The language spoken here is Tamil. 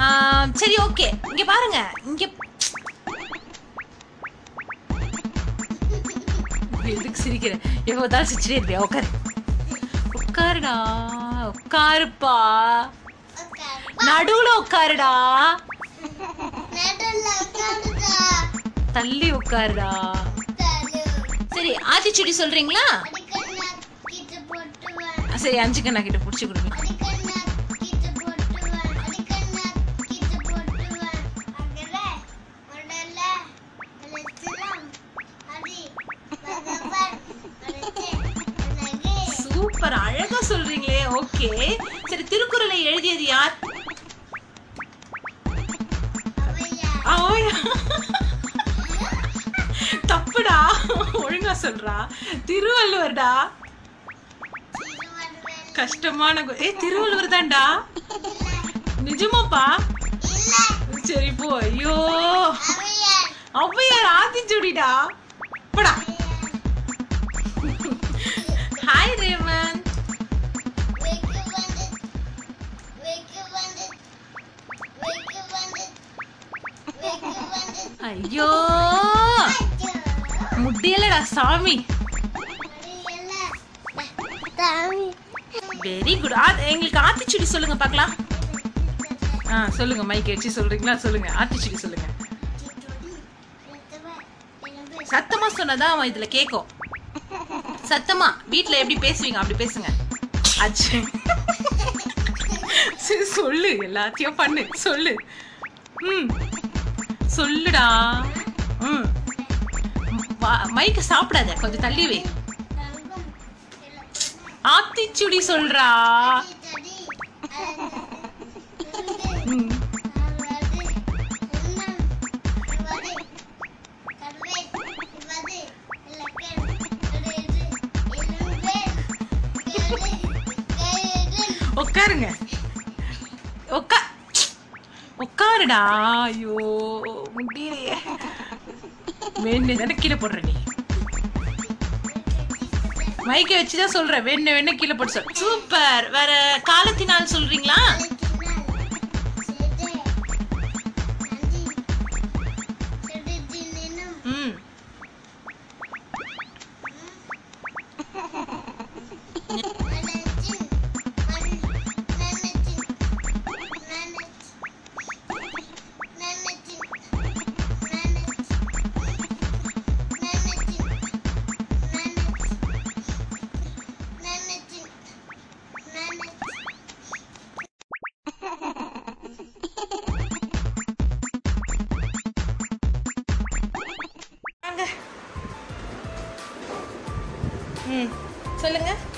சரி ஓகே இங்க பாருங்க இங்க எதுக்கு சிரிக்கிற எவ்வளவு சிரிச்சிட்டே இருப்பியா உட்காரு உட்காருடா உட்காருப்பா நடுவுல உட்காருடா தள்ளி உட்காருடா சரி ஆத்திச்சுடி சொல்றீங்களா சரி அஞ்சு கண்ணா கிட்ட புடிச்சு கொடுங்க சூப்பர் அழகா சொல்றீங்களே ஓகே சரி திருக்குறளை எழுதியது யார் ஆயா. தப்புடா ஒழுங்கா சொல்றா திருவள்ளுவர்டா கஷ்டமான கு- ஏய் திருவள்ளுவர் தான்டா நிஜமாப்பா சரி போ ஐயோ ஔவையார் ஆத்திச்சுடிடா போடா ஹாய் ரேவன் ஐயோ முடியலடா சாமி வெரி குட் எங்களுக்கு ஆத்திச்சுடி சொல்லுங்க பார்க்கலாம் ஆ சொல்லுங்க மைக் வச்சு சொல்றீங்களா சொல்லுங்க ஆத்திச்சுடி சொல்லுங்க சத்தமா சொன்னதான் அவன் இதுல கேக்கும் சத்தமா வீட்ல எப்படி பேசுவீங்க அப்படி பேசுங்க அச்சு சரி சொல்லு எல்லாத்தையும் பண்ணு சொல்லு ம் சொல்லுடா ம் மைக்க சாப்பிடாத கொஞ்சம் தள்ளி வை ஆத்திச்சுடி சொல்றா ம் உட்காருங்க உட்கா உட்காருடா ஐயோ முடியலையே வேணு தானே கீழே போடுற நீ மைக்கை வச்சுதான் சொல்றேன் வேணு வேணு கீழே போட்டு சொல் சூப்பர் வேற காலத்தினால் சொல்றீங்களா ம் வாங்க ம் சொல்லுங்க